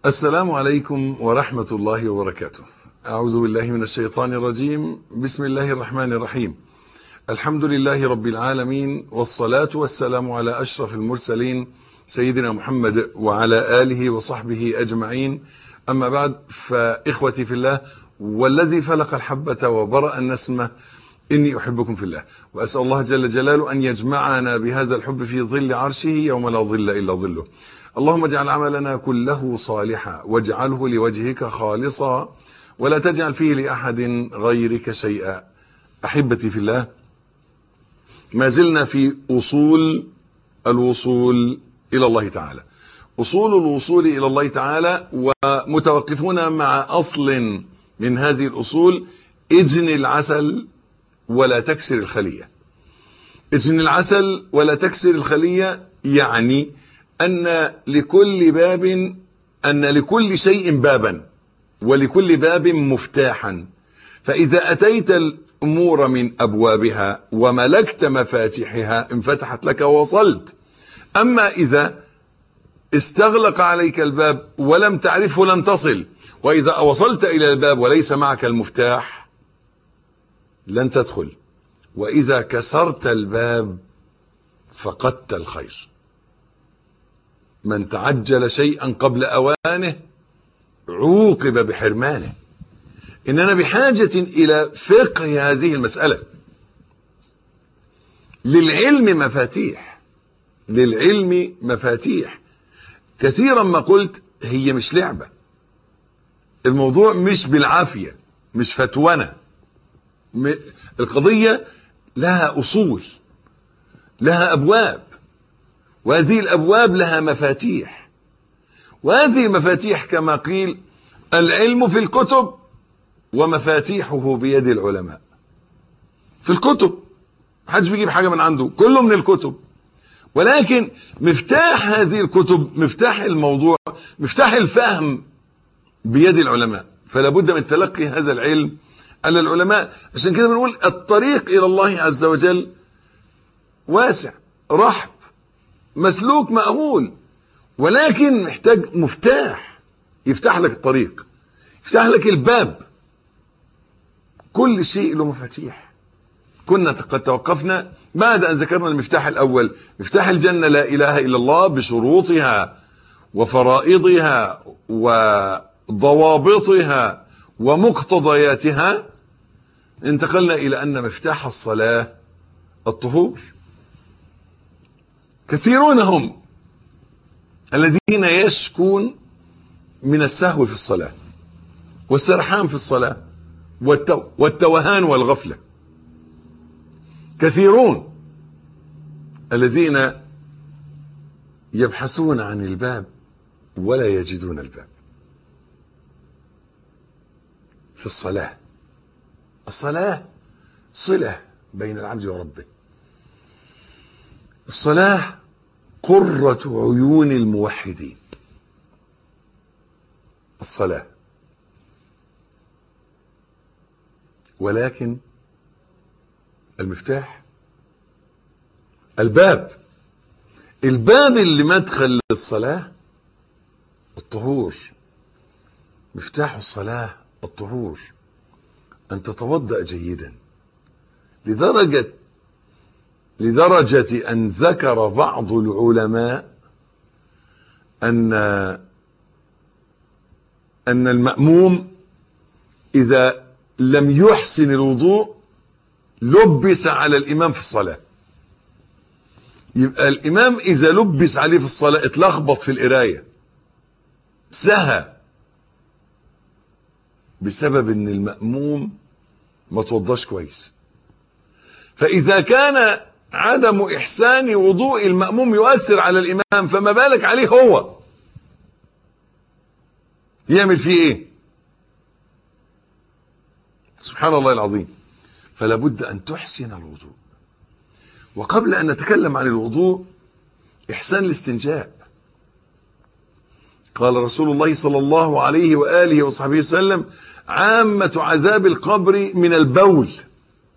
السلام عليكم ورحمة الله وبركاته أعوذ بالله من الشيطان الرجيم بسم الله الرحمن الرحيم الحمد لله رب العالمين والصلاة والسلام على أشرف المرسلين سيدنا محمد وعلى آله وصحبه أجمعين أما بعد فإخوتي في الله والذي فلق الحبة وبرأ النسمة إني أحبكم في الله وأسأل الله جل جلاله أن يجمعنا بهذا الحب في ظل عرشه يوم لا ظل إلا ظله اللهم اجعل عملنا كله صالحا واجعله لوجهك خالصا ولا تجعل فيه لأحد غيرك شيئا أحبتي في الله ما زلنا في أصول الوصول إلى الله تعالى أصول الوصول إلى الله تعالى ومتوقفون مع أصل من هذه الأصول اجن العسل ولا تكسر الخلية اجن العسل ولا تكسر الخلية يعني أن لكل باب أن لكل شيء بابا ولكل باب مفتاحا فإذا أتيت الأمور من أبوابها وملكت مفاتيحها انفتحت لك ووصلت أما إذا استغلق عليك الباب ولم تعرفه لن تصل وإذا وصلت إلى الباب وليس معك المفتاح لن تدخل وإذا كسرت الباب فقدت الخير من تعجل شيئا قبل أوانه عوقب بحرمانه إننا بحاجة إلى فقه هذه المسألة للعلم مفاتيح للعلم مفاتيح كثيرا ما قلت هي مش لعبة الموضوع مش بالعافية مش فتونة القضية لها أصول لها أبواب وهذه الأبواب لها مفاتيح وهذه المفاتيح كما قيل العلم في الكتب ومفاتيحه بيد العلماء في الكتب محدش بيجيب حاجة من عنده كله من الكتب ولكن مفتاح هذه الكتب مفتاح الموضوع مفتاح الفهم بيد العلماء فلا بد من تلقي هذا العلم على العلماء عشان كده بنقول الطريق إلى الله عز وجل واسع رحب مسلوك مأهول ولكن محتاج مفتاح يفتح لك الطريق يفتح لك الباب كل شيء له مفاتيح كنا قد توقفنا بعد أن ذكرنا المفتاح الأول مفتاح الجنة لا إله إلا الله بشروطها وفرائضها وضوابطها ومقتضياتها انتقلنا إلى أن مفتاح الصلاة الطهور كثيرون هم الذين يشكون من السهو في الصلاة والسرحان في الصلاة والتو والتوهان والغفلة كثيرون الذين يبحثون عن الباب ولا يجدون الباب في الصلاة الصلاة صلة بين العبد وربه الصلاة قرة عيون الموحدين الصلاة ولكن المفتاح الباب الباب اللي مدخل للصلاة الطهور مفتاح الصلاة الطهور أن تتوضأ جيدا لدرجة لدرجة أن ذكر بعض العلماء أن أن المأموم إذا لم يحسن الوضوء لبس على الإمام في الصلاة يبقى الإمام إذا لبس عليه في الصلاة اتلخبط في القراية سهى بسبب ان المأموم ما توضاش كويس فإذا كان عدم إحسان وضوء المأموم يؤثر على الإمام فما بالك عليه هو يعمل فيه إيه سبحان الله العظيم فلا بد أن تحسن الوضوء وقبل أن نتكلم عن الوضوء إحسان الاستنجاء قال رسول الله صلى الله عليه وآله وصحبه وسلم عامة عذاب القبر من البول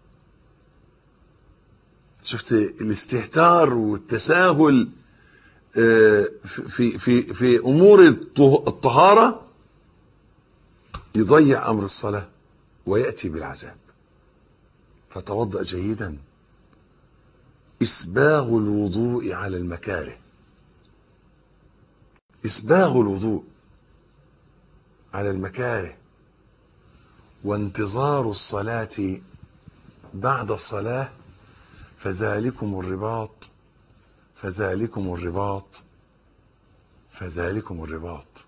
شفت الاستهتار والتساهل آه، في في في امور الطه- الطهاره يضيع امر الصلاه وياتي بالعذاب فتوضا جيدا اسباغ الوضوء على المكاره اسباغ الوضوء على المكاره وانتظار الصلاه بعد الصلاه فذلكم الرباط فذلكم الرباط فذلكم الرباط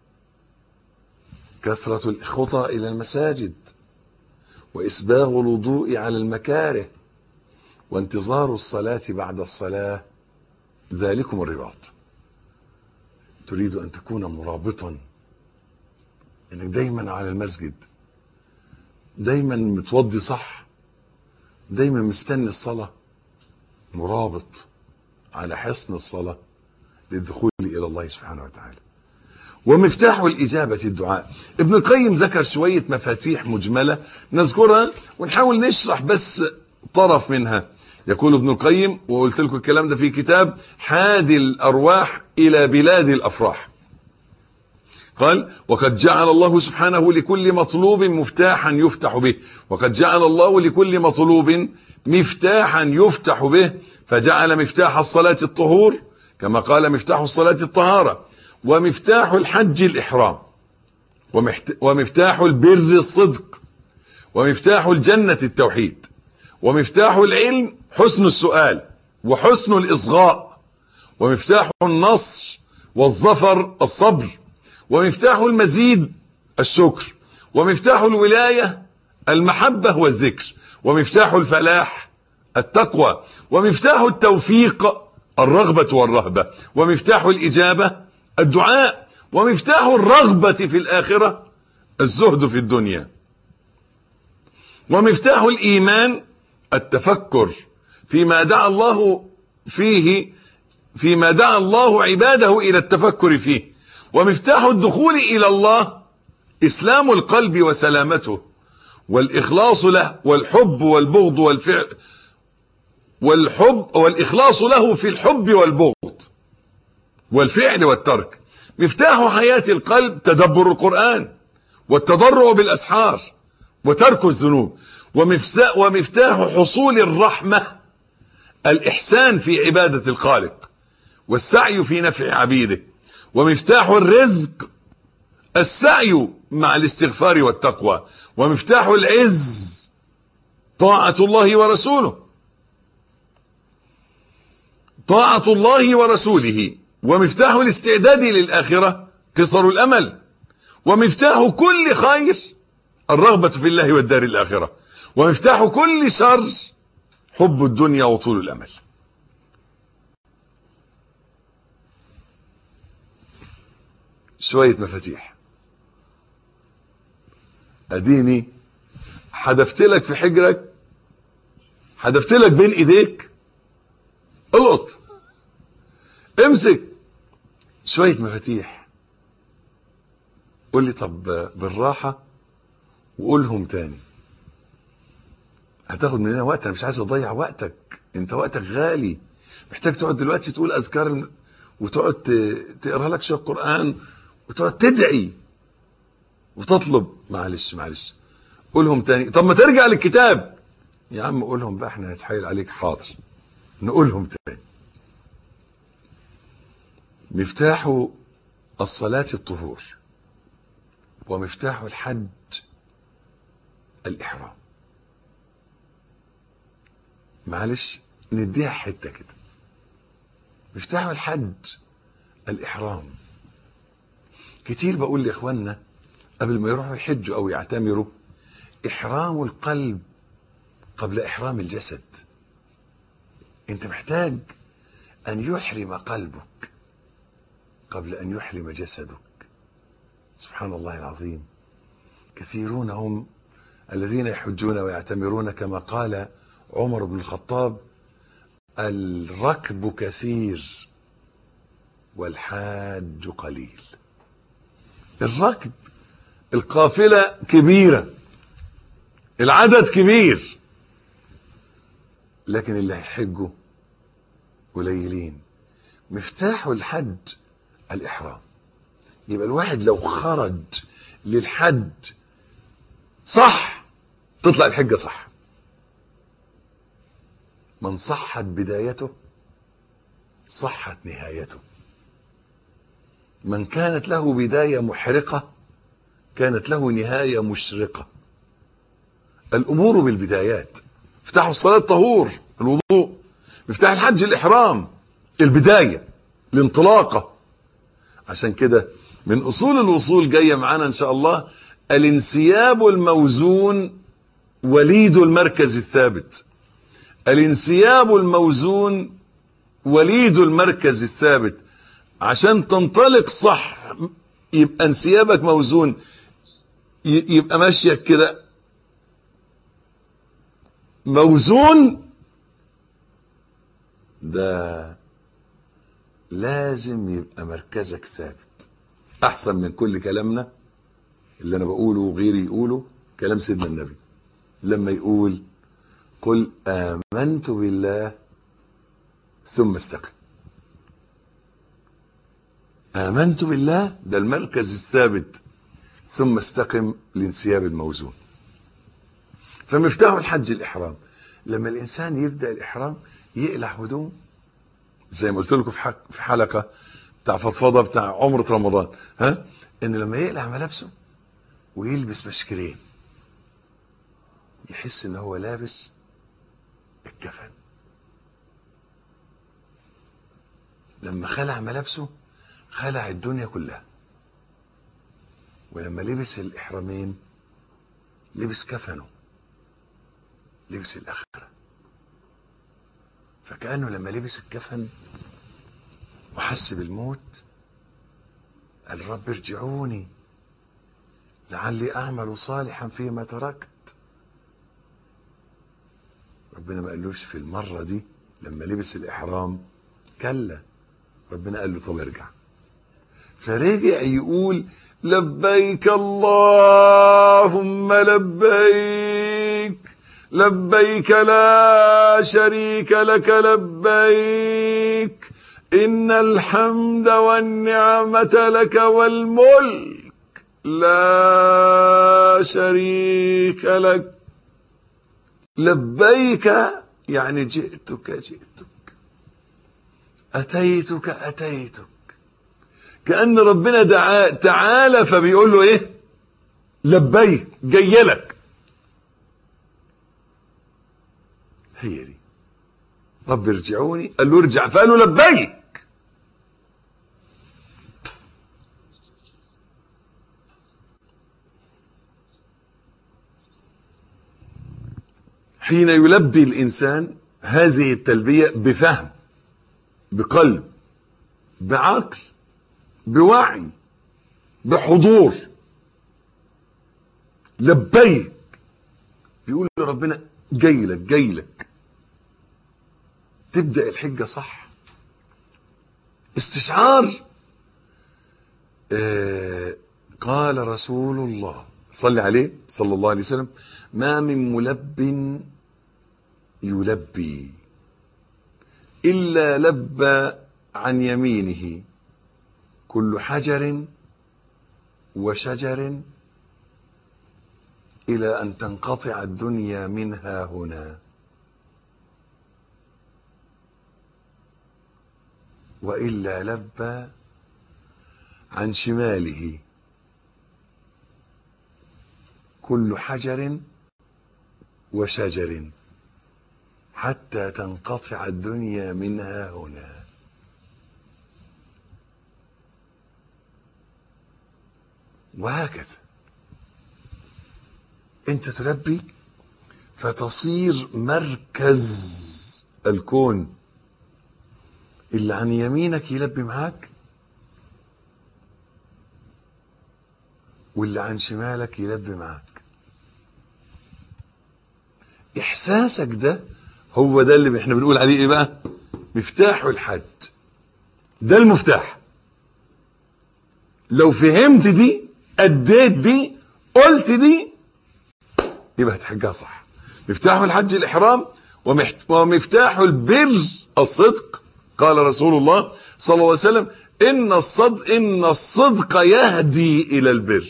كثرة الخطى إلى المساجد وإسباغ الوضوء على المكاره وانتظار الصلاة بعد الصلاة ذلكم الرباط تريد أن تكون مرابطا إنك دايما على المسجد دايما متوضي صح دايما مستني الصلاة مرابط على حصن الصلاة للدخول إلى الله سبحانه وتعالى ومفتاح الإجابة الدعاء ابن القيم ذكر شوية مفاتيح مجملة نذكرها ونحاول نشرح بس طرف منها يقول ابن القيم وقلت لكم الكلام ده في كتاب حادي الأرواح إلى بلاد الأفراح قال وقد جعل الله سبحانه لكل مطلوب مفتاحا يفتح به وقد جعل الله لكل مطلوب مفتاحا يفتح به فجعل مفتاح الصلاة الطهور كما قال مفتاح الصلاة الطهارة ومفتاح الحج الإحرام ومحت- ومفتاح البر الصدق ومفتاح الجنة التوحيد ومفتاح العلم حسن السؤال وحسن الإصغاء ومفتاح النصر والظفر الصبر ومفتاح المزيد الشكر ومفتاح الولاية المحبة والذكر ومفتاح الفلاح التقوى ومفتاح التوفيق الرغبة والرهبة ومفتاح الإجابة الدعاء ومفتاح الرغبة في الآخرة الزهد في الدنيا ومفتاح الإيمان التفكر فيما دعا الله فيه فيما دعا الله عباده إلى التفكر فيه ومفتاح الدخول إلى الله إسلام القلب وسلامته والإخلاص له والحب والبغض والفعل والحب والإخلاص له في الحب والبغض والفعل والترك مفتاح حياة القلب تدبر القرآن والتضرع بالأسحار وترك الذنوب ومفسا- ومفتاح حصول الرحمة الإحسان في عبادة الخالق والسعي في نفع عبيده ومفتاح الرزق السعي مع الاستغفار والتقوى ومفتاح العز طاعة الله ورسوله طاعة الله ورسوله ومفتاح الاستعداد للآخرة قصر الأمل ومفتاح كل خير الرغبة في الله والدار الآخرة ومفتاح كل شر حب الدنيا وطول الأمل شوية مفاتيح أديني حدفت لك في حجرك حدفت لك بين ايديك القط امسك شوية مفاتيح قول لي طب بالراحة وقولهم تاني هتاخد مننا وقت انا مش عايز اضيع وقتك انت وقتك غالي محتاج تقعد دلوقتي تقول اذكار وتقعد ت- تقرا لك شويه قران وتقعد تدعي وتطلب معلش معلش قولهم تاني طب ما ترجع للكتاب يا عم قولهم بقى احنا هنتحايل عليك حاضر نقولهم تاني مفتاح الصلاة الطهور ومفتاح الحج الإحرام معلش نديها حتة كده مفتاح الحج الإحرام كتير بقول لإخواننا قبل ما يروحوا يحجوا أو يعتمروا إحرام القلب قبل إحرام الجسد أنت محتاج أن يحرم قلبك قبل أن يحرم جسدك سبحان الله العظيم كثيرون هم الذين يحجون ويعتمرون كما قال عمر بن الخطاب الركب كثير والحاج قليل الركب القافلة كبيرة العدد كبير لكن اللي هيحجوا قليلين مفتاح الحج الإحرام يبقى الواحد لو خرج للحج صح تطلع الحجة صح من صحت بدايته صحت نهايته من كانت له بداية محرقة كانت له نهاية مشرقة الأمور بالبدايات مفتاح الصلاة طهور الوضوء مفتاح الحج الإحرام البداية الانطلاقة عشان كده من أصول الوصول جاية معانا إن شاء الله الانسياب الموزون وليد المركز الثابت الانسياب الموزون وليد المركز الثابت عشان تنطلق صح يبقى انسيابك موزون يبقى ماشيك كده موزون ده لازم يبقى مركزك ثابت احسن من كل كلامنا اللي انا بقوله وغيري يقوله كلام سيدنا النبي لما يقول قل امنت بالله ثم استقم امنت بالله ده المركز الثابت ثم استقم لانسياب الموزون فمفتاح الحج الاحرام لما الانسان يبدا الاحرام يقلع هدوم زي ما قلت لكم في في حلقه بتاع فضفضه بتاع عمره رمضان ها ان لما يقلع ملابسه ويلبس مشكرين يحس ان هو لابس الكفن لما خلع ملابسه خلع الدنيا كلها ولما لبس الإحرامين لبس كفنه لبس الآخرة فكأنه لما لبس الكفن وحس بالموت قال رب ارجعوني لعلي أعمل صالحا فيما تركت ربنا ما قالوش في المرة دي لما لبس الإحرام كلا ربنا قال له طب ارجع فرجع يقول لبيك اللهم لبيك لبيك لا شريك لك لبيك إن الحمد والنعمة لك والملك لا شريك لك لبيك يعني جئتك جئتك أتيتك أتيتك كأن ربنا دعا تعالى فبيقول له إيه لبيك جاي لك هي دي رب ارجعوني قال له ارجع فقال له لبيك حين يلبي الإنسان هذه التلبية بفهم بقلب بعقل بوعي بحضور لبيك بيقول لربنا جاي لك جاي لك تبدا الحجه صح استشعار آه قال رسول الله صلي عليه صلى الله عليه وسلم ما من ملب يلبي إلا لبى عن يمينه كل حجر وشجر إلى أن تنقطع الدنيا منها هنا وإلا لبى عن شماله كل حجر وشجر حتى تنقطع الدنيا منها هنا وهكذا انت تلبي فتصير مركز الكون اللي عن يمينك يلبي معاك واللي عن شمالك يلبي معاك احساسك ده هو ده اللي احنا بنقول عليه ايه بقى مفتاح الحج ده المفتاح لو فهمت دي اديت دي قلت دي يبقى هتحجها صح مفتاح الحج الاحرام ومفتاح البر الصدق قال رسول الله صلى الله عليه وسلم إن الصدق إن الصدق يهدي إلى البر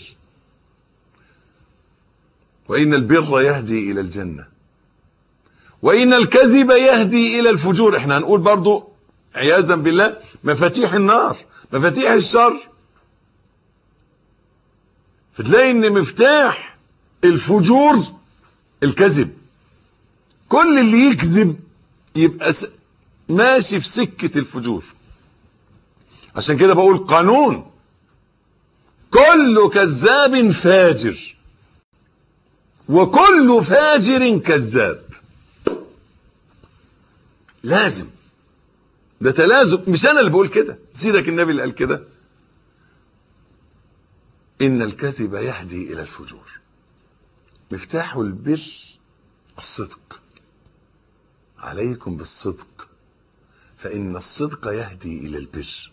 وإن البر يهدي إلى الجنة وإن الكذب يهدي إلى الفجور احنا هنقول برضو عياذا بالله مفاتيح النار مفاتيح الشر فتلاقي ان مفتاح الفجور الكذب كل اللي يكذب يبقى س... ماشي في سكة الفجور عشان كده بقول قانون كل كذاب فاجر وكل فاجر كذاب لازم ده تلازم مش انا اللي بقول كده سيدك النبي اللي قال كده ان الكذب يهدي الى الفجور مفتاح البر الصدق عليكم بالصدق فان الصدق يهدي الى البر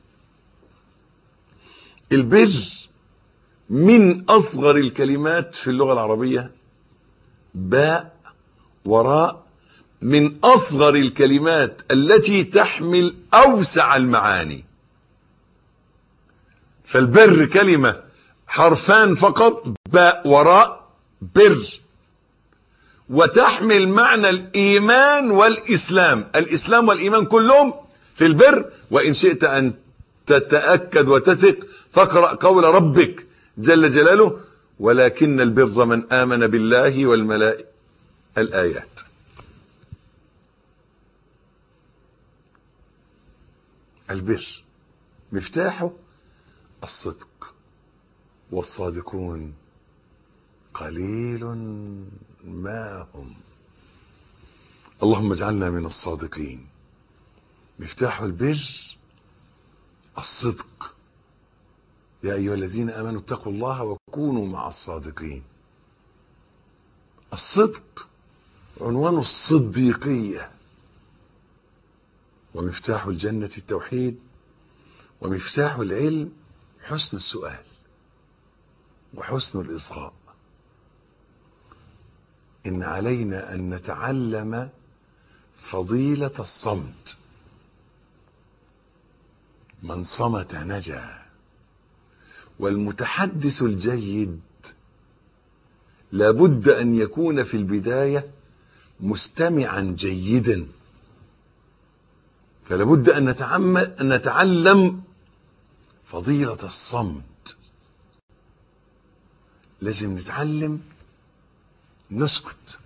البر من اصغر الكلمات في اللغه العربيه باء وراء من اصغر الكلمات التي تحمل اوسع المعاني فالبر كلمه حرفان فقط باء وراء بر وتحمل معنى الايمان والاسلام الاسلام والايمان كلهم في البر وان شئت ان تتاكد وتثق فاقرا قول ربك جل جلاله ولكن البر من امن بالله والملائكه الايات البر مفتاحه الصدق والصادقون قليل ما هم اللهم اجعلنا من الصادقين مفتاح البر الصدق يا ايها الذين امنوا اتقوا الله وكونوا مع الصادقين الصدق عنوان الصديقيه ومفتاح الجنه التوحيد ومفتاح العلم حسن السؤال وحسن الاصغاء ان علينا ان نتعلم فضيله الصمت من صمت نجا والمتحدث الجيد لابد ان يكون في البدايه مستمعا جيدا فلابد ان نتعلم ان نتعلم فضيله الصمت لازم نتعلم نسكت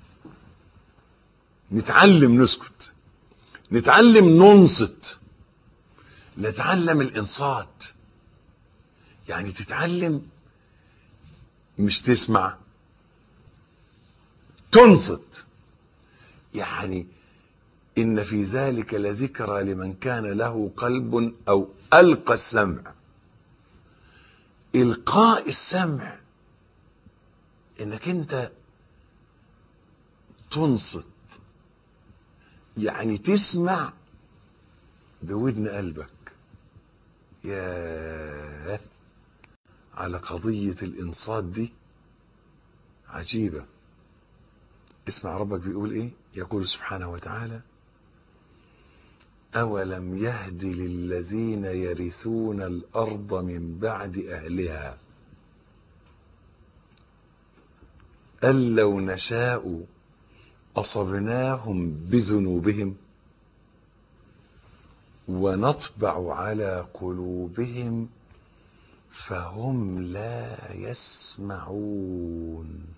نتعلم نسكت نتعلم ننصت نتعلم الانصات يعني تتعلم مش تسمع تنصت يعني ان في ذلك لذكرى لمن كان له قلب او القى السمع القاء السمع انك انت تنصت يعني تسمع بودن قلبك يا على قضية الإنصات دي عجيبة اسمع ربك بيقول إيه يقول سبحانه وتعالى أولم يهد للذين يرثون الأرض من بعد أهلها أن لو نشاء أصبناهم بذنوبهم ونطبع على قلوبهم فهم لا يسمعون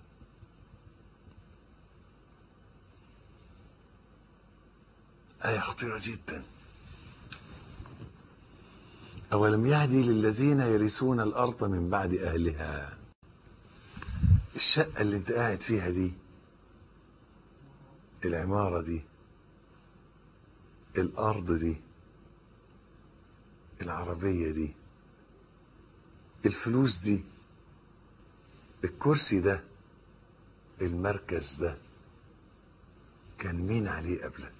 آية خطيرة جدا أولم يهدي للذين يرثون الأرض من بعد أهلها الشقة اللي أنت قاعد فيها دي العمارة دي الأرض دي العربية دي الفلوس دي الكرسي ده المركز ده كان مين عليه قبلك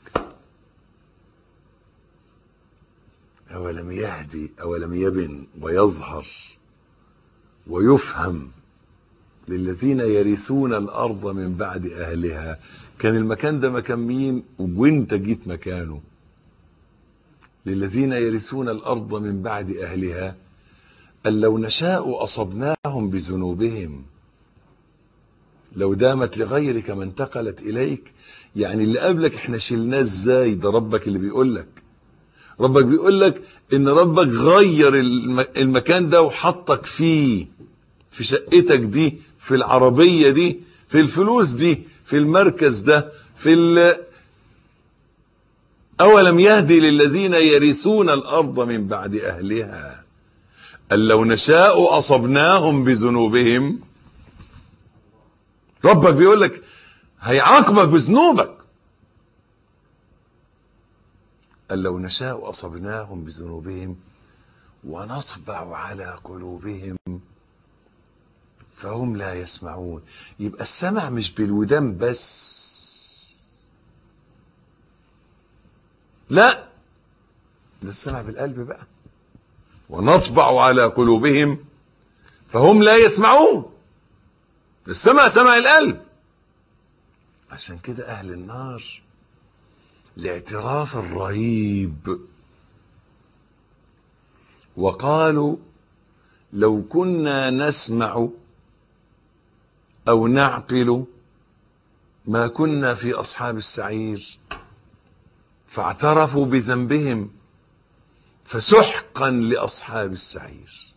أولم يهدي أولم يبن ويظهر ويفهم للذين يرثون الأرض من بعد أهلها كان المكان ده مكان مين وانت جيت مكانه للذين يرثون الأرض من بعد أهلها أن لو نشاء أصبناهم بذنوبهم لو دامت لغيرك ما انتقلت إليك يعني اللي قبلك احنا شلناه ازاي ده ربك اللي بيقول لك ربك بيقول لك ان ربك غير المكان ده وحطك فيه في شقتك دي في العربية دي في الفلوس دي في المركز ده في ال أولم يهدي للذين يرثون الأرض من بعد أهلها أن لو نشاء أصبناهم بذنوبهم ربك بيقول لك هيعاقبك بذنوبك أن لو نشاء أصبناهم بذنوبهم ونطبع على قلوبهم فهم لا يسمعون يبقى السمع مش بالودان بس لا ده السمع بالقلب بقى ونطبع على قلوبهم فهم لا يسمعون السمع سمع القلب عشان كده أهل النار الاعتراف الرهيب وقالوا لو كنا نسمع أو نعقل ما كنا في أصحاب السعير فاعترفوا بذنبهم فسحقا لأصحاب السعير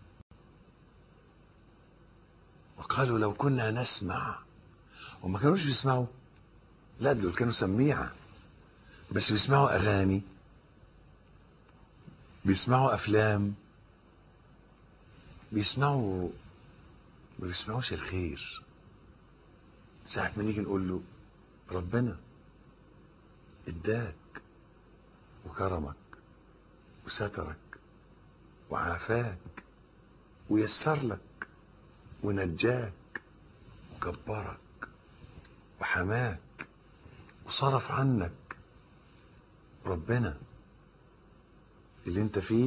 وقالوا لو كنا نسمع وما كانوش بيسمعوا لا دول كانوا سميعة بس بيسمعوا أغاني بيسمعوا أفلام بيسمعوا ما بيسمعوش الخير ساعة ما نيجي نقول له ربنا اداك وكرمك وسترك وعافاك ويسر لك ونجاك وكبرك وحماك وصرف عنك ربنا اللي انت فيه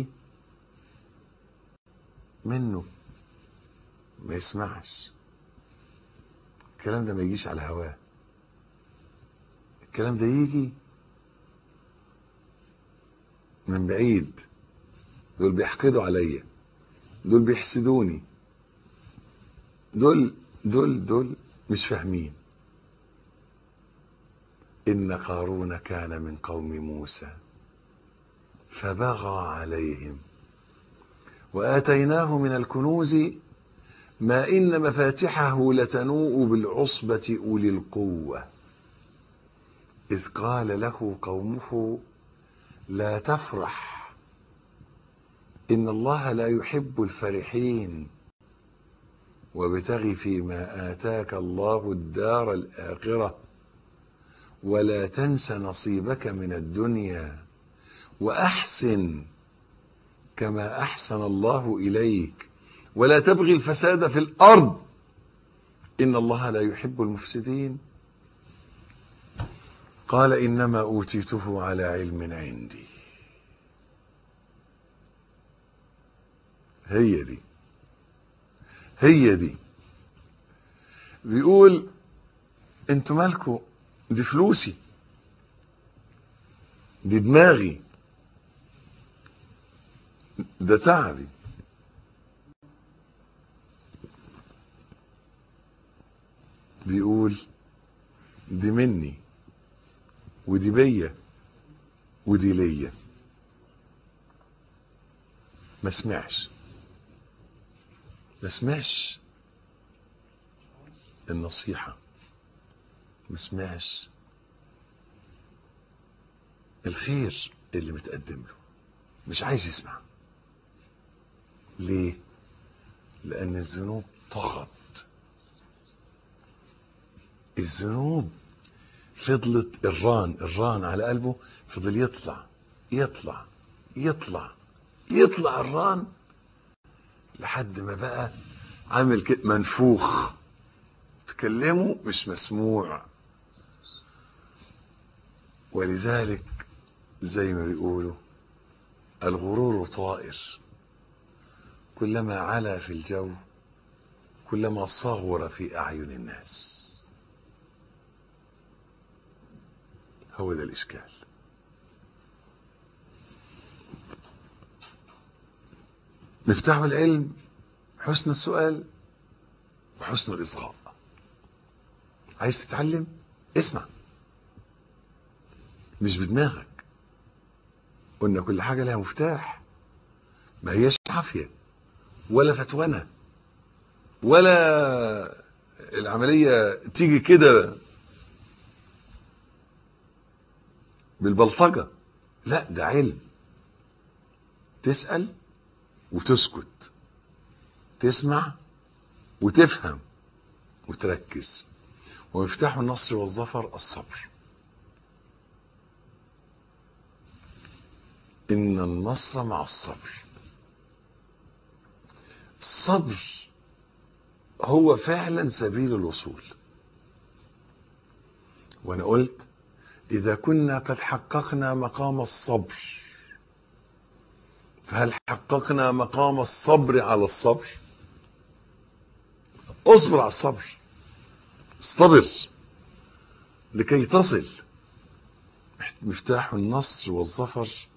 منه ما يسمعش الكلام ده ما يجيش على هواه الكلام ده يجي من بعيد دول بيحقدوا عليا دول بيحسدوني دول دول دول مش فاهمين إن قارون كان من قوم موسى فبغى عليهم وآتيناه من الكنوز ما إن مفاتحه لتنوء بالعصبة أولي القوة إذ قال له قومه لا تفرح إن الله لا يحب الفرحين وابتغ فيما آتاك الله الدار الآخرة ولا تنس نصيبك من الدنيا وأحسن كما أحسن الله إليك ولا تبغي الفساد في الأرض إن الله لا يحب المفسدين قال إنما أوتيته على علم عندي هي دي هي دي بيقول انتوا مالكوا دي فلوسي دي دماغي ده تعبي بيقول دي مني ودي بيا ودي ليا ما سمعش ما سمعش النصيحة ما سمعش الخير اللي متقدم له مش عايز يسمع ليه لأن الذنوب طغت الذنوب فضلت الران الران على قلبه فضل يطلع يطلع يطلع يطلع الران لحد ما بقى عامل كده منفوخ تكلمه مش مسموع ولذلك زي ما بيقولوا الغرور طائر كلما علا في الجو كلما صغر في أعين الناس هو ده الإشكال مفتاح العلم حسن السؤال وحسن الإصغاء عايز تتعلم اسمع مش بدماغك قلنا كل حاجة لها مفتاح ما هيش عافية ولا فتونة ولا العملية تيجي كده بالبلطجة لا ده علم تسأل وتسكت تسمع وتفهم وتركز ومفتاح النصر والظفر الصبر إن النصر مع الصبر الصبر هو فعلا سبيل الوصول وأنا قلت إذا كنا قد حققنا مقام الصبر فهل حققنا مقام الصبر على الصبر اصبر على الصبر اصطبر لكي تصل مفتاح النصر والظفر